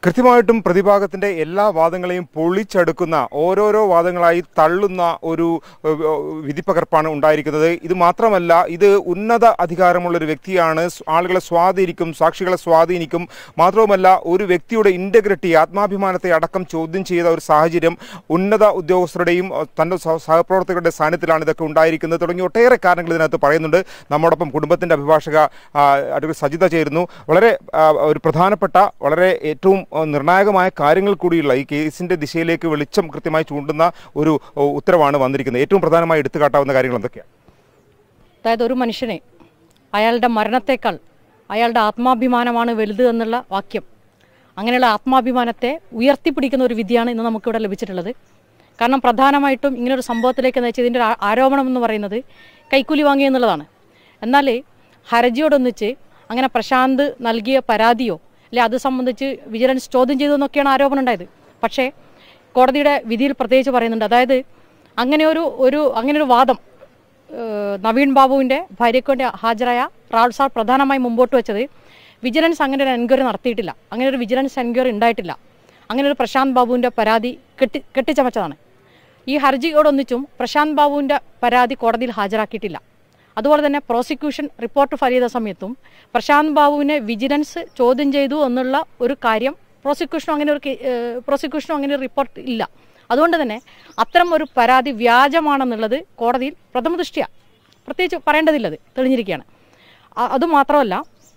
കൃത്യമായിട്ടും പ്രതിഭാഗത്തിന്റെ എല്ലാ വാദങ്ങളെയും പൊളിച്ചെടുക്കുന്ന ഓരോരോ വാദങ്ങളായി തള്ളുന്ന ഒരു ഏഹ്, വിധിപ്പകർപ്പാണ് ഉണ്ടായിരിക്കുന്നത് ഇത് മാത്രമല്ല ഇത് ഉന്നത അധികാരമുള്ള ഒരു വ്യക്തിയാണ് സ് ആളുകളെ സ്വാധീനിക്കും സാക്ഷികളെ സ്വാധീനിക്കും മാത്രവുമല്ല ഒരു വ്യക്തിയുടെ ഇന്റഗ്രിറ്റി ആത്മാഭിമാനത്തെ അടക്കം ചോദ്യം ചെയ്ത ഒരു സാഹചര്യം ഉന്നത ഉദ്യോഗസ്ഥരുടെയും ഏഹ്, തന്റെ സഹ- സഹപ്രവർത്തകരുടെ സാന്നിധ്യത്തിലാണ് ഇതൊക്കെ ഉണ്ടായിരിക്കുന്നത് തുടങ്ങി ഒട്ടേറെ കാരണങ്ങൾ ഇതിനകത്ത് പറയുന്നുണ്ട് നമ്മോടൊപ്പം കുടുംബത്തിന്റെ അഭിഭാഷക ആ, അഡ്വക്കേറ്റ് സജിത ചേരുന്നു വളരെ ആ, ഒരു പ്രധാനപ്പെട്ട വളരെ ഏറ്റവും ആ, നിർണായകമായ കാര്യങ്ങൾ കൂടിയുള്ള ഈ കേസിന്റെ ദിശയിലേക്ക് വെളിച്ചം കൃത്യമായി ചൂണ്ടുന്ന ഒരു ഓ, ഉത്തരവാണ് വന്നിരിക്കുന്നത് ഏറ്റവും പ്രധാനമായി എടുത്തു കാട്ടാവുന്ന കാര്യങ്ങൾ എന്തൊക്കെയാണ് അതായത് ഒരു മനുഷ്യനെ അയാളുടെ മരണത്തേക്കാൾ അയാളുടെ ആത്മാഭിമാനമാണ് വലുത് എന്നുള്ള വാക്യം അങ്ങനെയുള്ള ആത്മാഭിമാനത്തെ ഉയർത്തിപ്പിടിക്കുന്ന ഒരു വിധിയാണ് ഇന്ന് നമുക്കിവിടെ ലഭിച്ചിട്ടുള്ളത് കാരണം പ്രധാനമായിട്ടും ഇങ്ങനൊരു സംഭവത്തിലേക്ക് നയിച്ച ഇതിൻ്റെ ഒരു ആ- ആരോപണം എന്ന് പറയുന്നത് കൈക്കൂലി വാങ്ങി എന്നുള്ളതാണ് എന്നാൽ ഹർജിയോടൊന്നിച്ച് അങ്ങനെ പ്രശാന്ത് നൽകിയ പരാതിയോ അല്ലെ അത് സംബന്ധിച്ച് വിജിലൻസ് ചോദ്യം ചെയ്തു എന്നൊക്കെയാണ് ആരോപണം ഉണ്ടായത് പക്ഷേ കോടതിയുടെ വിധിയിൽ പ്രത്യേകിച്ച് പറയുന്നുണ്ട് അതായത് അങ്ങനെ ഒരു ഒരു അങ്ങനെ ഒരു വാദം ഏഹ് നവീൻ ബാബുവിൻ്റെ ഭാര്യയ്ക്ക് വേണ്ടി ഹാജരായ റാൾ സാർ പ്രധാനമായി മുമ്പോട്ട് വെച്ചത് വിജിലൻസ് അങ്ങനെ ഒരു എൻക്വയറി നടത്തിയിട്ടില്ല അങ്ങനെ ഒരു വിജിലൻസ് എൻക്വയറി ഉണ്ടായിട്ടില്ല അങ്ങനെ ഒരു പ്രശാന്ത് ബാബുവിൻ്റെ പരാതി കെട്ടി കെട്ടിച്ചമച്ചതാണ് ഈ ഹർജിയോടൊന്നിച്ചും പ്രശാന്ത് ബാബുവിൻ്റെ പരാതി കോടതിയിൽ ഹാജരാക്കിയിട്ടില്ല അതുപോലെ തന്നെ പ്രോസിക്യൂഷൻ റിപ്പോർട്ട് ഫയൽ ചെയ്ത സമയത്തും പ്രശാന്ത് ബാബുവിനെ വിജിലൻസ് ചോദ്യം ചെയ്തു എന്നുള്ള ഒരു കാര്യം പ്രോസിക്യൂഷനും അങ്ങനെ ഒരു കേ- ഏഹ് പ്രോസിക്യൂഷനും അങ്ങനെ ഒരു റിപ്പോർട്ട് ഇല്ല അതുകൊണ്ട് തന്നെ അത്തരം ഒരു പരാതി വ്യാജമാണെന്നുള്ളത് കോടതിയിൽ പ്രഥമ ദൃഷ്ടിയ പ്രത്യേകിച്ച് പറയേണ്ടതില്ലത് തെളിഞ്ഞിരിക്കുകയാണ് അ- അതുമാത്രമല്ല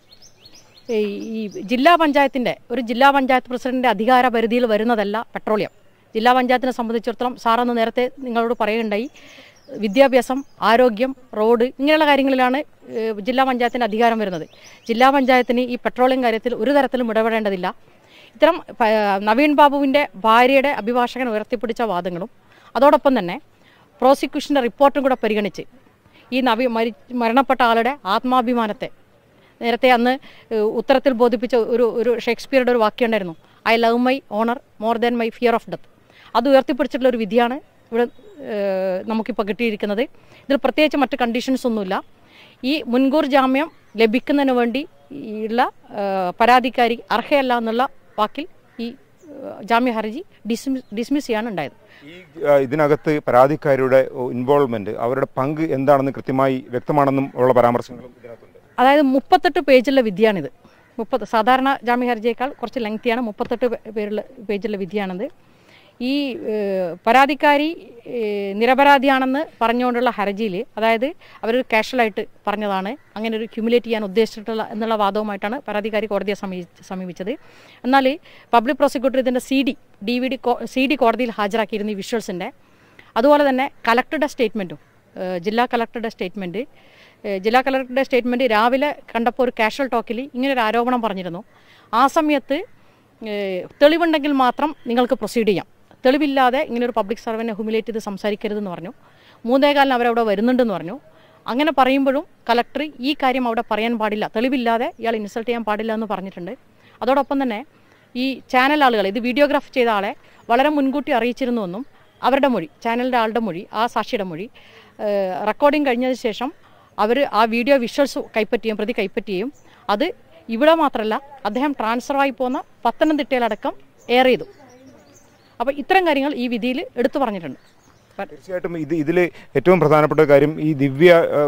ഈ ഈ ജില്ലാ പഞ്ചായത്തിൻ്റെ ഒരു ജില്ലാ പഞ്ചായത്ത് പ്രസിഡന്റിൻ്റെ അധികാര പരിധിയിൽ വരുന്നതല്ല പെട്രോളിയം ജില്ലാ പഞ്ചായത്തിനെ സംബന്ധിച്ചിടത്തോളം സാറെന്ന് നേരത്തെ നിങ്ങളോട് പറയുകയുണ്ടായി വിദ്യാഭ്യാസം ആരോഗ്യം റോഡ് ഇങ്ങനെയുള്ള കാര്യങ്ങളിലാണ് ഏഹ്, ജില്ലാ പഞ്ചായത്തിൻ്റെ അധികാരം വരുന്നത് ജില്ലാ പഞ്ചായത്തിന് ഈ പെട്രോളിയം കാര്യത്തിൽ ഒരു തരത്തിലും ഇടപെടേണ്ടതില്ല ഇത്തരം പ- നവീൻ ബാബുവിൻ്റെ ഭാര്യയുടെ അഭിഭാഷകൻ ഉയർത്തിപ്പിടിച്ച വാദങ്ങളും അതോടൊപ്പം തന്നെ പ്രോസിക്യൂഷൻ്റെ റിപ്പോർട്ടും കൂടെ പരിഗണിച്ച് ഈ നവി മരി മരണപ്പെട്ട ആളുടെ ആത്മാഭിമാനത്തെ നേരത്തെ അന്ന് ഏഹ്, ഉത്തരത്തിൽ ബോധിപ്പിച്ച ഒരു ഒരു ഷേക്സ്പിയറുടെ ഒരു വാക്യം ഉണ്ടായിരുന്നു I love my honour more than my fear of death അത് ഉയർത്തിപ്പിടിച്ചിട്ടുള്ള ഒരു വിധിയാണ് ഇവിടെ ഏഹ്, നമുക്കിപ്പോൾ കിട്ടിയിരിക്കുന്നത് ഇതിൽ പ്രത്യേകിച്ച് മറ്റ് കണ്ടീഷൻസ് ഒന്നുമില്ല ഈ മുൻകൂർ ജാമ്യം ലഭിക്കുന്നതിന് വേണ്ടി ഉള്ള ഏഹ്, പരാതിക്കാരി അർഹയല്ല എന്നുള്ള വാക്കിൽ ഈ ഏഹ്, ജാമ്യ ഹർജി ഡിസ്മിസ് ഡിസ്മിസ് ചെയ്യാണ് ഉണ്ടായത് ഈ ആ, ഇതിനകത്ത് പരാതിക്കാരുടെ ഇൻവോൾവ്മെന്റ് അവരുടെ പങ്ക് എന്താണെന്ന് കൃത്യമായി വ്യക്തമാണെന്നും ഉള്ള പരാമർശങ്ങളും ഇതിനകത്തുണ്ട് അതായത് മുപ്പത്തെട്ട് പേജുള്ള വിധിയാണിത് മുപ്പത് സാധാരണ ജാമ്യ ഹർജിയേക്കാൾ കുറച്ച് ലെങ്തിയാണ് മുപ്പത്തെട്ട് പേ- പേരുള്ള പേജുള്ള വിധിയാണിത് ഈ ഏഹ്, പരാതിക്കാരി ഏഹ്, നിരപരാധിയാണെന്ന് പറഞ്ഞുകൊണ്ടുള്ള ഹർജിയിൽ അതായത് അവരൊരു കാഷ്വലായിട്ട് പറഞ്ഞതാണ് അങ്ങനെ ഒരു ക്യുമുലേറ്റ് ചെയ്യാൻ ഉദ്ദേശിച്ചിട്ടുള്ള എന്നുള്ള വാദവുമായിട്ടാണ് പരാതിക്കാരി കോടതിയെ സമീ- സമീപിച്ചത് എന്നാൽ പബ്ലിക് പ്രോസിക്യൂട്ടർ ഇതിൻ്റെ C D D V D C D കോടതിയിൽ ഹാജരാക്കിയിരുന്ന ഈ വിഷ്വൽസിൻ്റെ അതുപോലെ തന്നെ കലക്ടറുടെ സ്റ്റേറ്റ്മെൻറ്റും ജില്ലാ കലക്ടറുടെ സ്റ്റേറ്റ്മെൻറ്റ് ജില്ലാ കലക്ടറുടെ സ്റ്റേറ്റ്മെൻറ്റ് രാവിലെ കണ്ടപ്പോൾ ഒരു കാഷ്വൽ ടോക്കിൽ ഇങ്ങനെ ഒരു ആരോപണം പറഞ്ഞിരുന്നു ആ സമയത്ത് ഏഹ്, തെളിവുണ്ടെങ്കിൽ മാത്രം നിങ്ങൾക്ക് പ്രൊസീഡ് ചെയ്യാം തെളിവില്ലാതെ ഇങ്ങനെ ഒരു പബ്ലിക് സർവനെ ഹ്യൂമിലേറ്റ് ചെയ്ത് സംസാരിക്കരുതെന്ന് പറഞ്ഞു മൂന്നേകാലിന് അവരവിടെ വരുന്നുണ്ടെന്ന് പറഞ്ഞു അങ്ങനെ പറയുമ്പോഴും കലക്ടർ ഈ കാര്യം അവിടെ പറയാൻ പാടില്ല തെളിവില്ലാതെ ഇയാൾ ഇൻസൾട്ട് ചെയ്യാൻ പാടില്ല എന്ന് പറഞ്ഞിട്ടുണ്ട് അതോടൊപ്പം തന്നെ ഈ ചാനൽ ആളുകൾ ഇത് വീഡിയോഗ്രാഫ് ചെയ്ത ആളെ വളരെ മുൻകൂട്ടി അറിയിച്ചിരുന്നുവെന്നും അവരുടെ മൊഴി ചാനലിൻ്റെ ആളുടെ മൊഴി ആ സാക്ഷിയുടെ മൊഴി റെക്കോർഡിംഗ് കഴിഞ്ഞതിന് ശേഷം അവർ ആ വീഡിയോ വിഷ്വൽസ് കൈപ്പറ്റുകയും പ്രതി കൈപ്പറ്റുകയും അത് ഇവിടെ മാത്രമല്ല അദ്ദേഹം ട്രാൻസ്ഫറായി പോകുന്ന പത്തനംതിട്ടയിലടക്കം എയർ ചെയ്തു അപ്പോൾ ഇത്തരം കാര്യങ്ങൾ ഈ വിധിയിൽ എടുത്തു പറഞ്ഞിട്ടുണ്ട് പ- തീർച്ചയായിട്ടും ഇത് ഇതിൽ ഏറ്റവും പ്രധാനപ്പെട്ട ഒരു കാര്യം ഈ ദിവ്യ ആ,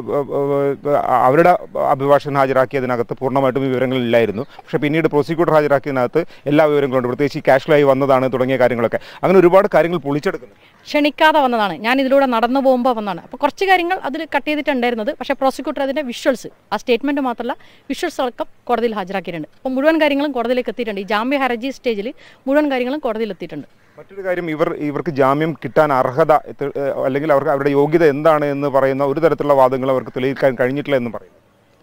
ആ, ആ, അവരുടെ അഭിഭാഷകൻ ഹാജരാക്കിയതിനകത്ത് പൂർണ്ണമായിട്ടും ഈ വിവരങ്ങൾ ഇല്ലായിരുന്നു പക്ഷേ പിന്നീട് പ്രോസിക്യൂട്ടർ ഹാജരാക്കിയതിനകത്ത് എല്ലാ വിവരങ്ങളും ഉണ്ട് പ്രത്യേകിച്ച് ഈ കാഷ്വലായി വന്നതാണ് തുടങ്ങിയ കാര്യങ്ങളൊക്കെ അങ്ങനെ ഒരുപാട് കാര്യങ്ങൾ പൊളിച്ചെടുക്കുന്നു ക്ഷണിക്കാതെ വന്നതാണ് ഞാൻ ഇതിലൂടെ നടന്നു പോകുമ്പോൾ വന്നതാണ് അപ്പോൾ കുറച്ച് കാര്യങ്ങൾ അതിൽ കട്ട് ചെയ്തിട്ടുണ്ടായിരുന്നത് പക്ഷേ പ്രോസിക്യൂട്ടർ അതിൻ്റെ വിഷ്വൽസ് ആ സ്റ്റേറ്റ്മെൻറ്റ് മാത്രമല്ല വിഷ്വൽസ് അടക്കം കോടതിയിൽ ഹാജരാക്കിയിട്ടുണ്ട് അപ്പോൾ മുഴുവൻ കാര്യങ്ങളും കോടതിയിലേക്ക് എത്തിയിട്ടുണ്ട് ഈ ജാമ്യ ഹർജി സ്റ്റേജിൽ മുഴുവൻ കാര്യങ്ങളും കോടതിയിൽ എത്തിയിട്ടുണ്ട് മറ്റൊരു കാര്യം ഇവർ ഇവർക്ക് ജാമ്യം കിട്ടാൻ അർഹത എത്ത- ഏഹ് അല്ലെങ്കിൽ അവർക്ക് അവരുടെ യോഗ്യത എന്താണ് എന്ന് പറയുന്ന ഒരു തരത്തിലുള്ള വാദങ്ങൾ അവർക്ക് തെളിയിക്കാൻ കഴിഞ്ഞിട്ടില്ല എന്ന് പറയുന്നു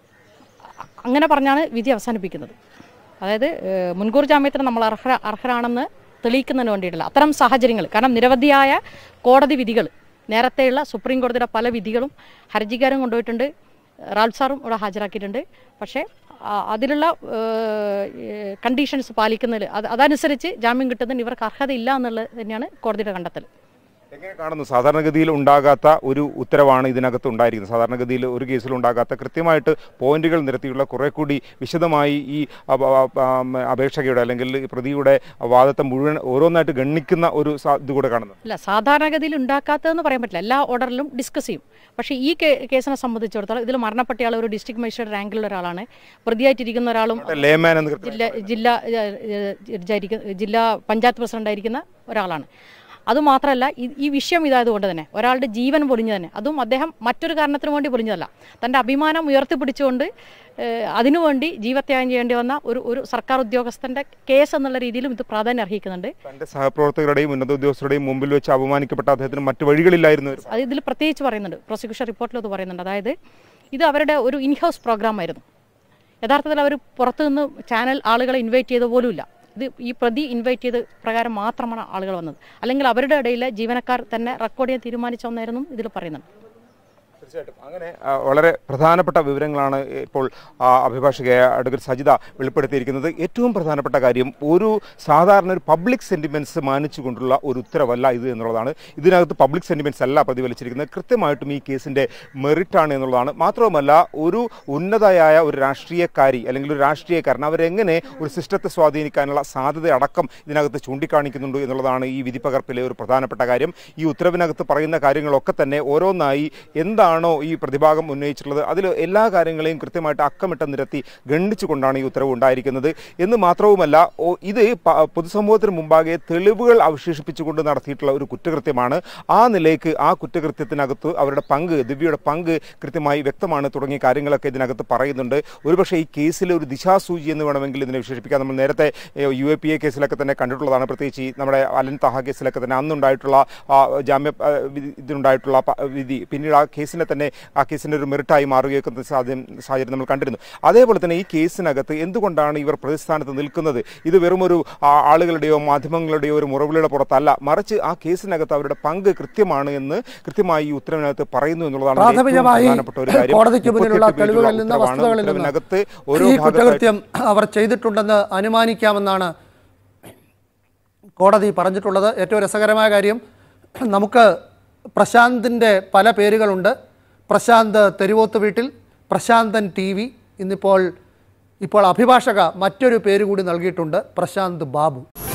അങ്ങനെ പറഞ്ഞാണ് വിധി അവസാനിപ്പിക്കുന്നത് അതായത് ഏഹ്, മുൻകൂർ ജാമ്യത്തിന് നമ്മൾ അർഹ അർഹരാണെന്ന് തെളിയിക്കുന്നതിന് വേണ്ടിയിട്ടില്ല അത്തരം സാഹചര്യങ്ങൾ കാരണം നിരവധിയായ കോടതി വിധികൾ നേരത്തെയുള്ള സുപ്രീം കോടതിയുടെ പല വിധികളും ഹർജിക്കാരും കൊണ്ടുപോയിട്ടുണ്ട് റാൽ സാറും ഇവിടെ ഹാജരാക്കിയിട്ടുണ്ട് പക്ഷേ ആ, അതിലുള്ള കണ്ടീഷൻസ് പാലിക്കുന്നതിൽ അത് അതനുസരിച്ച് ജാമ്യം കിട്ടുന്നതിന് ഇവർക്ക് അർഹതയില്ല എന്നുള്ളത് തന്നെയാണ് കോടതിയുടെ കണ്ടെത്തൽ എങ്ങനെ കാണുന്നു സാധാരണഗതിയിൽ ഉണ്ടാകാത്ത ഒരു ഉത്തരവാണ് ഇതിനകത്ത് ഉണ്ടായിരിക്കുന്നത് സാധാരണഗതിയിൽ ഒരു കേസിൽ ഉണ്ടാകാത്ത കൃത്യമായിട്ട് പോയിന്റുകൾ നിരത്തിയുള്ള കുറെ കൂടി വിശദമായി ഈ അപ- അപ- ആം, അപേക്ഷകയുടെ അല്ലെങ്കിൽ ഈ പ്രതിയുടെ വാദത്തെ മുഴുവൻ ഓരോന്നായിട്ട് ഗണ്ണിക്കുന്ന ഒരു സാ- ഇത് കൂടെ കാണുന്നു അല്ല സാധാരണഗതിയിൽ ഉണ്ടാക്കാത്തതെന്ന് പറയാൻ പറ്റില്ല എല്ലാ ഓർഡറിലും ഡിസ്കസ് ചെയ്യും പക്ഷേ ഈ കേ- കേസിനെ സംബന്ധിച്ചിടത്തോളം ഇതിൽ മരണപ്പെട്ട ആൾ ഒരു ഡിസ്ട്രിക്ട് മജിസ്ട്രേറ്റ് റാങ്കിലുള്ള ഒരാളാണ് പ്രതിയായിട്ടിരിക്കുന്ന ഒരാളും ലേമാൻ എന്ന് കൃത്യം ജില്ല ജില്ലാ ഏഹ്, ഏഹ്, ജഡ്ജായിരിക്കുന്ന- ജില്ലാ പഞ്ചായത്ത് പ്രസിഡന്റ് ആയിരിക്കുന്ന ഒരാളാണ് അതുമാത്രമല്ല ഈ- ഈ വിഷയം ഇതായതുകൊണ്ട് തന്നെ ഒരാളുടെ ജീവൻ പൊലിഞ്ഞു തന്നെ അതും അദ്ദേഹം മറ്റൊരു കാരണത്തിന് വേണ്ടി പൊലിഞ്ഞതല്ല തൻ്റെ അഭിമാനം ഉയർത്തിപ്പിടിച്ചുകൊണ്ട് ഏഹ്, അതിനുവേണ്ടി ജീവത്യാഗം ചെയ്യേണ്ടി വന്ന ഒരു ഒരു സർക്കാർ ഉദ്യോഗസ്ഥൻ്റെ കേസ് എന്നുള്ള രീതിയിലും ഇത് പ്രാധാന്യം അർഹിക്കുന്നുണ്ട് തന്റെ സഹപ്രവർത്തകരുടെയും ഉന്നത ഉദ്യോഗസ്ഥരുടെയും മുമ്പിൽ വെച്ച് അപമാനിക്കപ്പെട്ട അദ്ദേഹത്തിന് മറ്റു വഴികളില്ലായിരുന്നു അത് ഇതിൽ പ്രത്യേകിച്ച് പറയുന്നുണ്ട് പ്രോസിക്യൂഷൻ റിപ്പോർട്ടിൽ അത് പറയുന്നുണ്ട് അതായത് ഇത് അവരുടെ ഒരു ഇൻഹൗസ് പ്രോഗ്രാം ആയിരുന്നു യഥാർത്ഥത്തിൽ അവർ പുറത്തുനിന്ന് ചാനൽ ആളുകളെ ഇൻവൈറ്റ് ചെയ്ത പോലുമില്ല ഇത് ഈ പ്രതി ഇൻവൈറ്റ് ചെയ്ത് പ്രകാരം മാത്രമാണ് ആളുകൾ വന്നത് അല്ലെങ്കിൽ അവരുടെ ഇടയിലെ ജീവനക്കാർ തന്നെ റെക്കോർഡ് ചെയ്യാൻ തീരുമാനിച്ചൊന്നായിരുന്നു ഇതിൽ പറയുന്നുണ്ട് തീർച്ചയായിട്ടും അങ്ങനെ ആ, വളരെ പ്രധാനപ്പെട്ട വിവരങ്ങളാണ് ഇപ്പോൾ ആ, അഭിഭാഷകയായ അഡ്വക്കേറ്റ് സജിത വെളിപ്പെടുത്തിയിരിക്കുന്നത് ഏറ്റവും പ്രധാനപ്പെട്ട കാര്യം ഒരു സാധാരണ ഒരു പബ്ലിക് സെന്റിമെന്റ്സ് മാനിച്ചുകൊണ്ടുള്ള ഒരു ഉത്തരവല്ല ഇത് എന്നുള്ളതാണ് ഇതിനകത്ത് പബ്ലിക് സെന്റിമെന്റ്സ് അല്ല പ്രതിഫലിച്ചിരിക്കുന്നത് കൃത്യമായിട്ടും ഈ കേസിന്റെ മെറിറ്റാണ് എന്നുള്ളതാണ് മാത്രവുമല്ല ഒരു ഉന്നതയായ ഒരു രാഷ്ട്രീയക്കാരി അല്ലെങ്കിൽ ഒരു രാഷ്ട്രീയക്കാരൻ അവരെങ്ങനെ ഒരു സിസ്റ്റത്തെ സ്വാധീനിക്കാനുള്ള സാധ്യത അടക്കം ഇതിനകത്ത് ചൂണ്ടിക്കാണിക്കുന്നുണ്ട് എന്നുള്ളതാണ് ഈ വിധിപ്പകർപ്പിലെ ഒരു പ്രധാനപ്പെട്ട കാര്യം ഈ ഉത്തരവിനകത്ത് പറയുന്ന കാര്യങ്ങളൊക്കെ തന്നെ ഓരോന്നായി എന്താണോ ഈ പ്രതിഭാഗം ഉന്നയിച്ചിട്ടുള്ളത് അതിൽ എല്ലാ കാര്യങ്ങളെയും കൃത്യമായിട്ട് അക്കമിട്ട നിരത്തി ഗണ്ഡിച്ചുകൊണ്ടാണ് ഈ ഉത്തരവ് ഉണ്ടായിരിക്കുന്നത് എന്ന് മാത്രവുമല്ല ഓ, ഇത് പ- പൊതുസമൂഹത്തിന് മുമ്പാകെ തെളിവുകൾ അവശേഷിപ്പിച്ചുകൊണ്ട് നടത്തിയിട്ടുള്ള ഒരു കുറ്റകൃത്യമാണ് ആ നിലയ്ക്ക് ആ കുറ്റകൃത്യത്തിനകത്ത് അവരുടെ പങ്ക് ദിവ്യയുടെ പങ്ക് കൃത്യമായി വ്യക്തമാണ് തുടങ്ങിയ കാര്യങ്ങളൊക്കെ ഇതിനകത്ത് പറയുന്നുണ്ട് ഒരുപക്ഷെ ഈ കേസിലെ ഒരു ദിശാസൂചി എന്ന് വേണമെങ്കിൽ ഇതിനെ വിശേഷിപ്പിക്കാം നമ്മൾ നേരത്തെ യു എ പി എ കേസിലൊക്കെ തന്നെ കണ്ടിട്ടുള്ളതാണ് പ്രത്യേകിച്ച് ഈ നമ്മുടെ അലൻ തഹ കേസിലൊക്കെ തന്നെ അന്നുണ്ടായിട്ടുള്ള ആ, ജാമ്യ ആ, വിധി- ഇതിനുണ്ടായിട്ടുള്ള പ- വിധി പിന്നീട് ആ കേസിനെ തന്നെ ആ കേസിൻ്റെ ഒരു മെറിറ്റായി മാറുകയൊക്കെ ചെയ്യുന്ന സാധ്യം സാഹചര്യം നമ്മൾ കണ്ടിരുന്നു അതേപോലെ തന്നെ ഈ കേസിനകത്ത് എന്തുകൊണ്ടാണ് ഇവർ പ്രതിസ്ഥാനത്ത് നിൽക്കുന്നത് ഇത് വെറും ഒരു ആ, ആളുകളുടെയോ മാധ്യമങ്ങളുടെയോ ഒരു മുറവിളിയുടെ പുറത്തല്ല മറിച്ച് ആ കേസിനകത്ത് അവരുടെ പങ്ക് കൃത്യമാണ് എന്ന് കൃത്യമായി ഈ ഉത്തരവിനകത്ത് പറയുന്നു എന്നുള്ളതാണ് ഏറ്റവും പ്രാഥമികമായി പ്രധാനപ്പെട്ട ഒരു കാര്യം കോടതിക്ക് മുന്നിലുള്ള 38 പേജുള്ള തെളിവുകളിൽ നിന്ന് ഉത്തരവാണ്. വസ്തുതകളിൽ നിന്ന് ഉത്തരവിനകത്ത് ഓരോ ഈ ഭാഗത്തായി കുറ്റകൃത്യം അവർ ചെയ്തിട്ടുണ്ടെന്ന് അനുമാനിക്കാമെന്നാണ് കോടതി പറഞ്ഞിട്ടുള്ളത് ഏറ്റവും രസകരമായ കാര്യം നമുക്ക് പ്രശാന്തിൻ്റെ പല പേരുകളുണ്ട് പ്രശാന്ത് തെരുവോത്ത് വീട്ടിൽ പ്രശാന്തൻ ടി വി ഇന്നിപ്പോൾ ഇപ്പോൾ അഭിഭാഷക മറ്റൊരു പേര് കൂടി നൽകിയിട്ടുണ്ട് പ്രശാന്ത് ബാബു